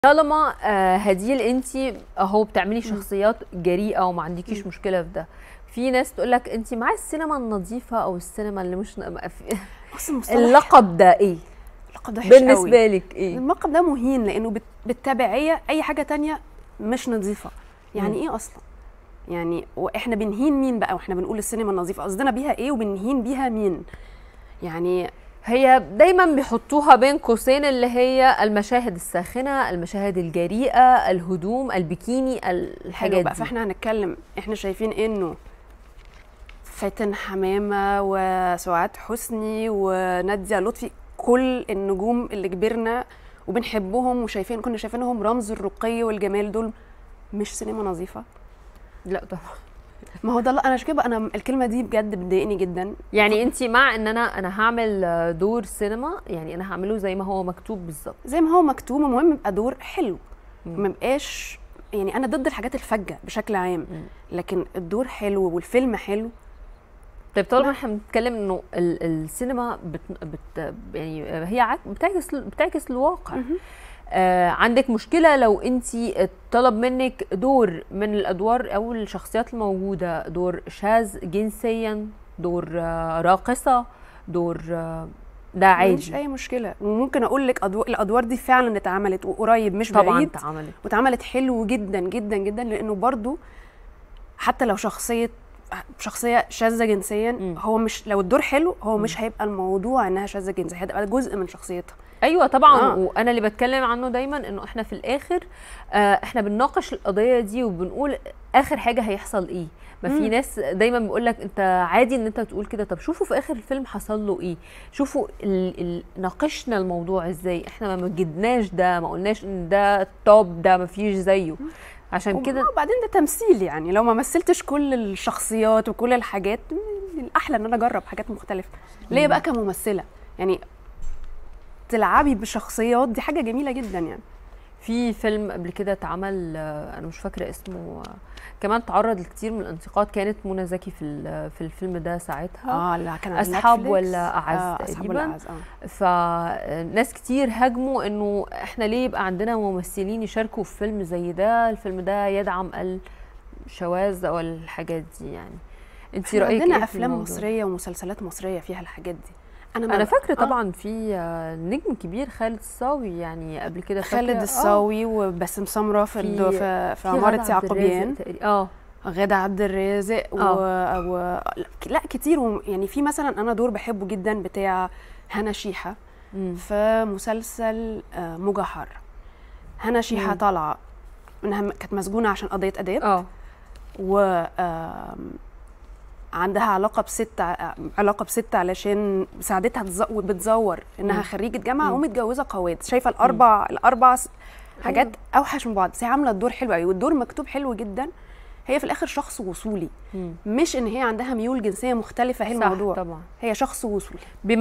طالما آه، هديل انت اهو بتعملي شخصيات جريئه وما عندكيش مشكله في ده في ناس تقول لك انت مع السينما النظيفه او السينما اللي مش ن- في- اصل المصطلح اللقب ده ايه اللقب ده وحش قوي. بالنسبه لك ايه اللقب ده مهين لانه بت- بالتبعيه اي حاجه تانية مش نظيفه يعني مم. ايه اصلا يعني واحنا بنهين مين بقى واحنا بنقول السينما النظيفه قصدنا بيها ايه وبنهين بيها مين يعني هي دايما بيحطوها بين قوسين اللي هي المشاهد الساخنه المشاهد الجريئه الهدوم البيكيني حلو الحاجات بقى دي فاحنا هنتكلم احنا شايفين انه فاتن حمامه وسعاد حسني وناديه لطفي كل النجوم اللي كبرنا وبنحبهم وشايفين كنا شايفينهم رمز الرقي والجمال دول مش سينما نظيفه لا طبعا ما هو ده اللي- انا عشان كده انا الكلمه دي بجد بتضايقني جدا يعني انت مع ان انا انا هعمل آه، دور سينما يعني انا هعمله زي ما هو مكتوب بالظبط زي ما هو مكتوب المهم يبقى دور حلو مم. ما يبقاش يعني انا ضد الحاجات الفجه بشكل عام مم. لكن الدور حلو والفيلم حلو طيب طالما احنا بنتكلم انه ال- السينما بت بت يعني هي عك- بتعكس بتعكس الواقع مهم. آه عندك مشكله لو انت طلب منك دور من الادوار او الشخصيات الموجوده دور شاذ جنسيا دور آه راقصه دور آه ده مفيش عادي اي مشكله وممكن اقول لك أدو... الادوار دي فعلا اتعملت وقريب مش طبعا بعيد اتعملت واتعملت حلو جدا جدا جدا لانه برضو حتى لو شخصيه شخصيه شاذه جنسيا مم. هو مش لو الدور حلو هو مش هيبقى الموضوع انها شاذه جنسيا هتبقى جزء من شخصيتها ايوه طبعا آه. آه. وانا اللي بتكلم عنه دايما انه احنا في الاخر آه احنا بنناقش القضيه دي وبنقول اخر حاجه هيحصل ايه ما في مم. ناس دايما بيقول لك انت عادي ان انت تقول كده طب شوفوا في اخر الفيلم حصل له ايه شوفوا ال ال ناقشنا الموضوع ازاي احنا ما مجدناش ده ما قلناش ان ده التوب ده ما فيش زيه عشان كده وبعدين ده تمثيل يعني لو ما مثلتش كل الشخصيات وكل الحاجات الاحلى ان انا اجرب حاجات مختلفه ليه بقى كممثله يعني تلعبي بشخصيات دي حاجه جميله جدا يعني في فيلم قبل كده اتعمل آه، انا مش فاكره اسمه آه، كمان تعرض لكتير من الانتقاد كانت منى زكي في ال- في الفيلم ده ساعتها اه لا كان على أصحاب نتفليكس. ولا أعز آه اصحاب تقريباً. ولا اعز اه فناس كتير هاجموا انه احنا ليه يبقى عندنا ممثلين يشاركوا في فيلم زي ده الفيلم ده يدعم الشواذ او الحاجات دي يعني انت احنا رايك عندنا ايه في افلام الموضوع؟ مصريه ومسلسلات مصريه فيها الحاجات دي انا ما انا فاكره آه. طبعا في آه، نجم كبير خالد الصاوي يعني قبل كده فاكرة- خالد آه، الصاوي وباسم سمره في في- الدو- في, في في عماره غادة عبد الرازق يعقوبيان تقريبا. اه غادة عبد الرازق و... و... لا كتير و... يعني في مثلا انا دور بحبه جدا بتاع هنا شيحه مم. في مسلسل آه، موجة حر هنا شيحه مم. طالعه انها م- كانت مسجونه عشان قضيه اداب اه و آم، عندها علاقه بست ع- علاقه بست علشان ساعدتها تز- بتزور انها مم. خريجه جامعه مم. ومتجوزه قواد شايفه الاربع الاربع س- حاجات اوحش من بعض بس هي عامله الدور حلو قوي والدور مكتوب حلو جدا هي في الاخر شخص وصولي مم. مش ان هي عندها ميول جنسيه مختلفه هي صح الموضوع طبعا هي شخص وصولي